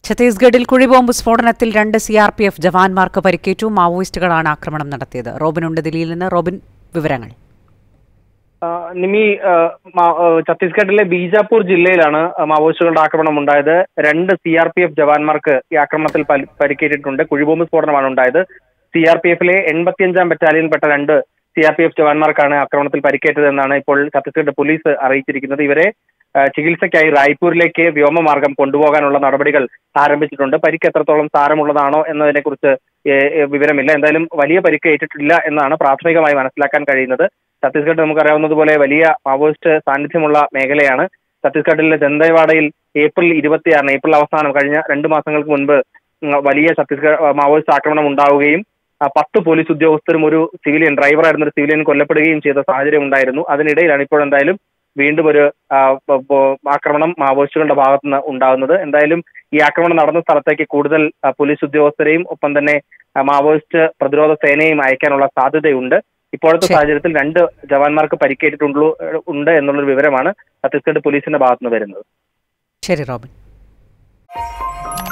ഛത്തീസ്ഗഡിൽ കുഴിബോംബ് സ്ഫോടനത്തിൽ രണ്ട് സി ആർ പി എഫ് ജവാന്മാർക്ക് പരിക്കേറ്റു മാവോയിസ്റ്റുകളാണ് ആക്രമണം നടത്തിയത് റോബിനുണ്ട് ദില്ലിയിൽ നിന്ന് റോബിൻ വിവരങ്ങൾ ആ, നിമി ആ, മാ- ആ, ഛത്തീസ്ഗഡിലെ ബീജാപൂർ ജില്ലയിലാണ് മാവോയിസ്റ്റുകളുടെ ആക്രമണം ഉണ്ടായത് രണ്ട് സി ആർ പി എഫ് ജവാന്മാർക്ക് ഈ ആക്രമണത്തിൽ പരി- പരിക്കേറ്റിട്ടുണ്ട് കുഴിബോംബ് സ്ഫോടനമാണ് ഉണ്ടായത് സി ആർ പി എഫിലെ എൺപത്തിയഞ്ചാം ബറ്റാലിയനിൽപ്പെട്ട രണ്ട് സി ആർ പി എഫ് ജവാന്മാർക്കാണ് ആക്രമണത്തിൽ പരിക്കേറ്റതെന്നാണ് ഇപ്പോൾ ഛത്തീസ്ഗഡ് പോലീസ് അറിയിച്ചിരിക്കുന്നത് ഇവരെ ആ, ചികിത്സയ്ക്കായി റായ്പൂരിലേക്ക് വ്യോമമാർഗം കൊണ്ടുപോകാനുള്ള നടപടികൾ ആരംഭിച്ചിട്ടുണ്ട് പരിക്ക് എത്രത്തോളം സാരമുള്ളതാണോ എന്നതിനെക്കുറിച്ച് ഏ, ഏ, വിവരമില്ല എന്തായാലും വലിയ പരിക്ക് ഏറ്റിട്ടില്ല എന്നാണ് പ്രാഥമികമായി മനസ്സിലാക്കാൻ കഴിയുന്നത് ഛത്തീസ്ഗഡ് നമുക്കറിയാവുന്നതുപോലെ വലിയ മാവോയിസ്റ്റ് സാന്നിധ്യമുള്ള മേഖലയാണ് ഛത്തീസ്ഗഡിലെ ദന്തേവാഡയിൽ ഏപ്രിൽ ഇരുപത്തിയാറിന് ഏപ്രിൽ അവസാനം കഴിഞ്ഞ രണ്ട് മാസങ്ങൾക്ക് മുൻപ് ഉം, വലിയ ഛത്തീസ്ഗഡ് ആ, മാവോയിസ്റ്റ് ആക്രമണം ഉണ്ടാവുകയും ആ, പത്ത് പോലീസ് ഉദ്യോഗസ്ഥരും ഒരു സിവിലിയൻ ഡ്രൈവറായിരുന്ന ഒരു സിവിലിയൻ കൊല്ലപ്പെടുകയും ചെയ്ത സാഹചര്യം ഉണ്ടായിരുന്നു അതിനിടയിലാണ് ഇപ്പോൾ എന്തായാലും വീണ്ടും ഒരു ആ, പ- പ- ആക്രമണം മാവോയിസ്റ്റുകളുടെ ഭാഗത്തു നിന്ന് ഉണ്ടാകുന്നത് എന്തായാലും ഈ ആക്രമണം നടന്ന സ്ഥലത്തേക്ക് കൂടുതൽ ആ, പോലീസ് ഉദ്യോഗസ്ഥരെയും ഒപ്പം തന്നെ ആ, മാവോയിസ്റ്റ് പ്രതിരോധ സേനയും അയക്കാനുള്ള സാധ്യതയുണ്ട് ഇപ്പോഴത്തെ ശരി. സാഹചര്യത്തിൽ രണ്ട് ജവാന്മാർക്ക് പരിക്കേറ്റിട്ടുള്ളൂ ഉണ്ട് എന്നുള്ളൊരു വിവരമാണ് ഛത്തീസ്ഗഡ് പോലീസിന്റെ ഭാഗത്തുനിന്ന് വരുന്നത് ശരി റോബിൻ